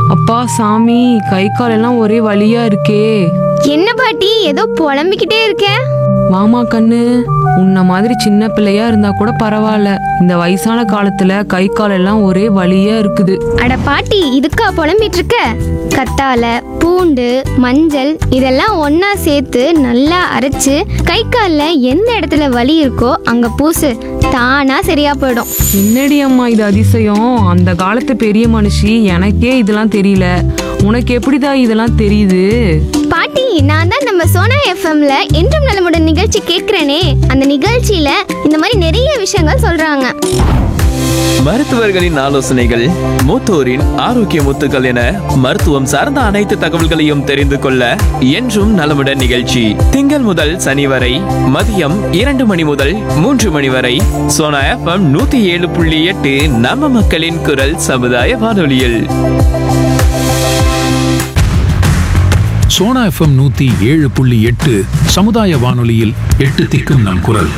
அப்பா சாமி கை கால் எல்லாம் ஒரே வலியா இருக்கே என்ன பாட்டி ஏதோ புலம்பிக்கிட்டே இருக்க வாமா கண்ணு உன்ன மாதிரி சின்ன பிள்ளையா இருந்தா கூட பரவாயில்ல இந்த வயசான காலத்துல கை கால் எல்லாம் ஒரே வலியா இருக்குது அட பாட்டி இதுக்கா புலம்பிட்டு இருக்க கத்தால பூண்டு மஞ்சள் இதெல்லாம் ஒண்ணா சேர்த்து நல்லா அரைச்சு கை கால்ல எந்த இடத்துல வலி இருக்கோ அங்க பூசு தானா சரியா போயிடும் என்னடி அம்மா இது அதிசயம் அந்த காலத்து பெரிய மனுஷி எனக்கே இதெல்லாம் தெரியல உனக்கு எப்படிடா இதெல்லாம் தெரியுது பாட்டி நான் தான் நம்ம சோனா எஃப்எம்ல என்றும் நலமுடன் நிகழ்ச்சி கேட்கிறேனே அந்த நிகழ்ச்சியில இந்த மாதிரி நிறைய விஷயங்கள் சொல்றாங்க மருத்துவர்களின் ஆலோசனைகள் மூத்தோரின் ஆரோக்கிய முத்துக்கள் என மருத்துவம் சார்ந்த அனைத்து தகவல்களையும் தெரிந்து கொள்ள என்றும் நலமுடன் நிகழ்ச்சி திங்கள் முதல் சனி வரை மதியம் இரண்டு மணி முதல் மூன்று மணி வரை சோனா எஃப்எம் நூத்தி ஏழு புள்ளி எட்டு நம்ம மக்களின் குரல் சமுதாய வானொலியில் சோனா எஃப்எம் நூத்தி ஏழு புள்ளி எட்டு சமுதாய வானொலியில் எட்டு திக்கும் நம் குரல்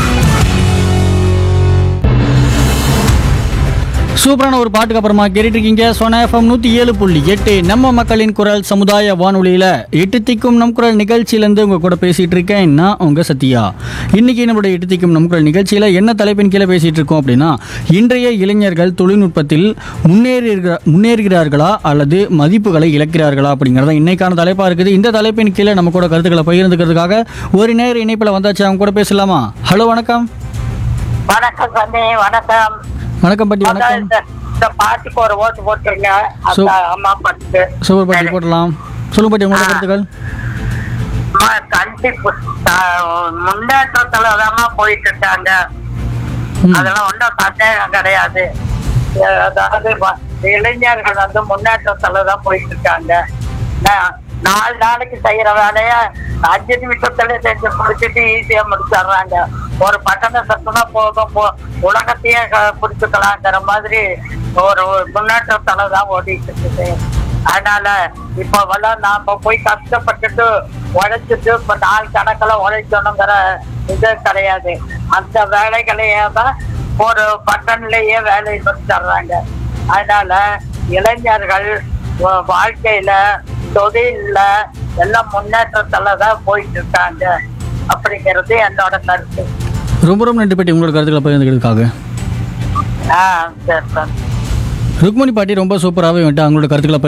சூப்பரான ஒரு பாட்டுக்கு அப்புறமா கேட்டுட்டு இருக்கீங்க சோனா எஃப்எம் நூற்றி ஏழு புள்ளி எட்டு நம்ம மக்களின் குரல் சமுதாய வானொலியில் எட்டு திக்கும் நம் குரல் நிகழ்ச்சியிலேருந்து உங்கள் கூட பேசிகிட்டு இருக்கேன் நான் உங்கள் சத்யா இன்றைக்கி நம்மளுடைய எட்டு திக்கும் நம் குரல் நிகழ்ச்சியில் என்ன தலைப்பின் கீழே பேசிகிட்டு இருக்கோம் அப்படின்னா இன்றைய இளைஞர்கள் தொழில்நுட்பத்தில் முன்னேறுகிற முன்னேறுகிறார்களா அல்லது மதிப்புகளை இழக்கிறார்களா அப்படிங்கிறத இன்னைக்கான தலைப்பாக இருக்குது இந்த தலைப்பின் கீழே நம்ம கூட கருத்துக்களை பகிர்ந்துக்கிறதுக்காக ஒரு நேர இணைப்பில் வந்தாச்சு அவங்க கூட பேசலாமா ஹலோ வணக்கம் வணக்கம் சந்தி வணக்கம் வணக்கம் பாட்டி அதான் வணக்கம் இந்த இந்த பாட்டுக்கு ஒரு ஓட்டு போட்டுருங்க சு- அந்த அம்மா பாட்டுக்கு சூப்பர் பாட்டி போடலாம் சொல்லுங்க பாட்டி உங்களோட கருத்துக்கள் அம்மா, கண்டிப்பா ஆஹ், முன்னேற்றத்துல தாம்மா போயிட்டு இருக்காங்க ம். அதெல்லாம் ஒன்றும் சந்தேகம் கிடையாது அஹ், அதாவது வ- இளைஞர்கள் வந்து முன்னேற்றத்துல தான் போயிட்டு இருக்காங்க நா- நாலு நாளைக்கு செய்யற வேலைய அஞ்சு நிமிஷத்துல செஞ்சு முடிச்சுட்டு ஈஸியா முடிச்சிடுறாங்க ஒரு பட்டணம் சத்துனா போதும் போ- உலகத்தையே க- புடிச்சுக்கலாங்கிற மாதிரி ஒரு ஒரு முன்னேற்றத்துல தான் ஓடிட்டு இருக்குது அதனால இப்ப எல்லாம் நாம போய் கஷ்டப்பட்டுட்டு உழைச்சிட்டு இப்ப நாள் கணக்குல உழைக்கணுங்கிற இது கிடையாது அந்த வேலைகளையே தான் ஒரு பட்டன்லயே வேலை முடிச்சிடுறாங்க அதனால இளைஞர்கள் வா- வாழ்க்கையில தொழில்ல எல்லாம் முன்னேற்றத்துல தான் போயிட்டு இருக்காங்க அப்படிங்கிறது என்னோட கருத்து ரொம்ப ரொம்ப நன்றி பாட்டி உங்களோட கருத்துக்களை பகிர்ந்துக்கிறதுக்காக ஆஹ் சரி சார் ருக்மணி பாட்டி ரொம்ப சூப்பராகவே வந்துட்டு அவங்களோட கருத்துக்களை